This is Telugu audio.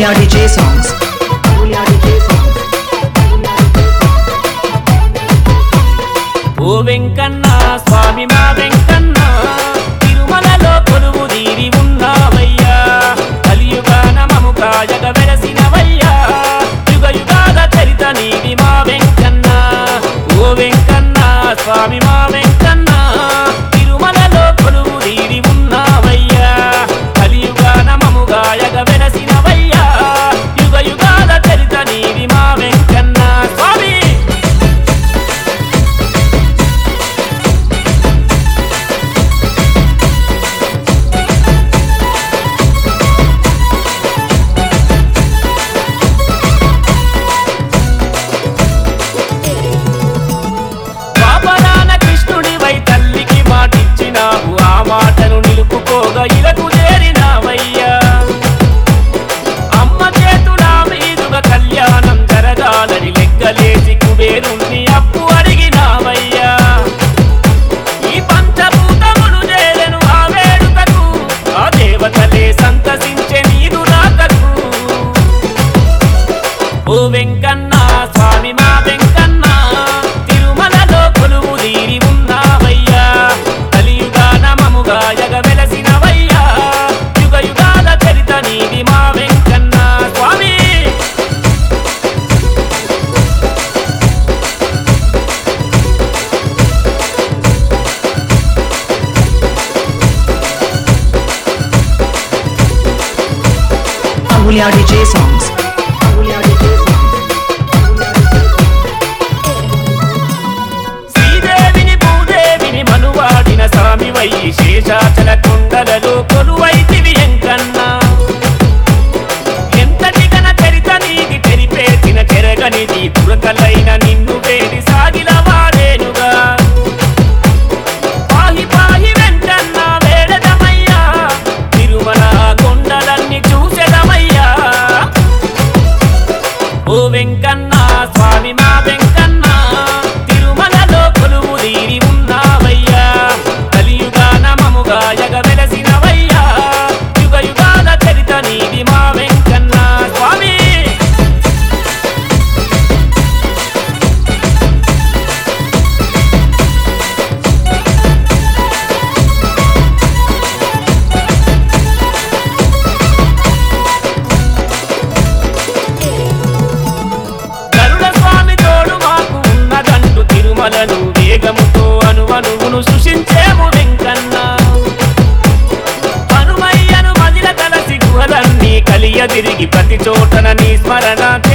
Amulya DJ songs. Amulya DJ songs. ఓ వెంకన్న స్వామి మా వెంకన్న తిరుమలలో కొలువు తీరి ఉన్నావయ్యా కలియుగాన మము కాయగ వెలసినవయ్యా యుగ యుగాల చరిత నీది మా వెంకన్న ఓ వెంకన్న స్వామి మా వెంకన్న తిరుమలలో కొలువు తీరి ఉన్నావయ్యా కలియుగాన మము గాయగ వెలసినవయ్యా యుగ యుగాల చరిత నీది మా వెంకన్న స్వామి పాపరాన కృష్ణుడివై తల్లికి మాటిచ్చినావు ఆ మాటను నిలుపుకోగా ఇలకు చేరినావయ్యా అమ్మ చేతుల మీదుగా కళ్యాణం జరగాలని లెక్కలేసి కుబేరుణ్ణి అప్పు అడిగినావయ్యా ఈ పంచభూతములు చేరెను ఆ వేడుకకు ఆ దేవతలే సంతసించే నీదు రాకకు ఓ వెంకన్న స్వామి మా వెంకన్న తిరుమలలో కొలువు తీరి ఉన్నావయ్యా కలియుగాన మముగా జగ వెలసినవయ్యా యుగ యుగాల చరిత నీది మా వెంకన్న స్వామి Amulya DJ songs. Amulya DJ songs. శ్రీదేవిని భూదేవిని మనువాడిన స్వామివై Seshachala కొండలలో కొలువైతివి ఎంకన్నా ఎంతటి గన చరిత నీది తెరిపేసిన చెరగనిది తురకలైన నిన్ను వేడి సాగిల వాడేనుగా పాహి పాహి వెంకన్న వేడదమయ్యా తిరుమల కొండలన్నీ చూసెదమయ్యా ఓ వెంకన్న స్వామి మా వెంకన్న తిరుమలలో కొలువు తీరి ఉన్నావయ్యా కలియుగాన మముగా జగ వెలసినవయ్యా యుగ యుగాల చరిత నీది మా వెంకన్న స్వామి గరుడ స్వామి తోడు మాకు ఉన్నదంటూ తిరుమలను వేగముతో అనువనువును సృష్టించేము వెంకన్న హనుమయ్యను మదిల కలసి గుహలన్నీ కలియ తిరిగి ప్రతి చోటన నీ స్మరణ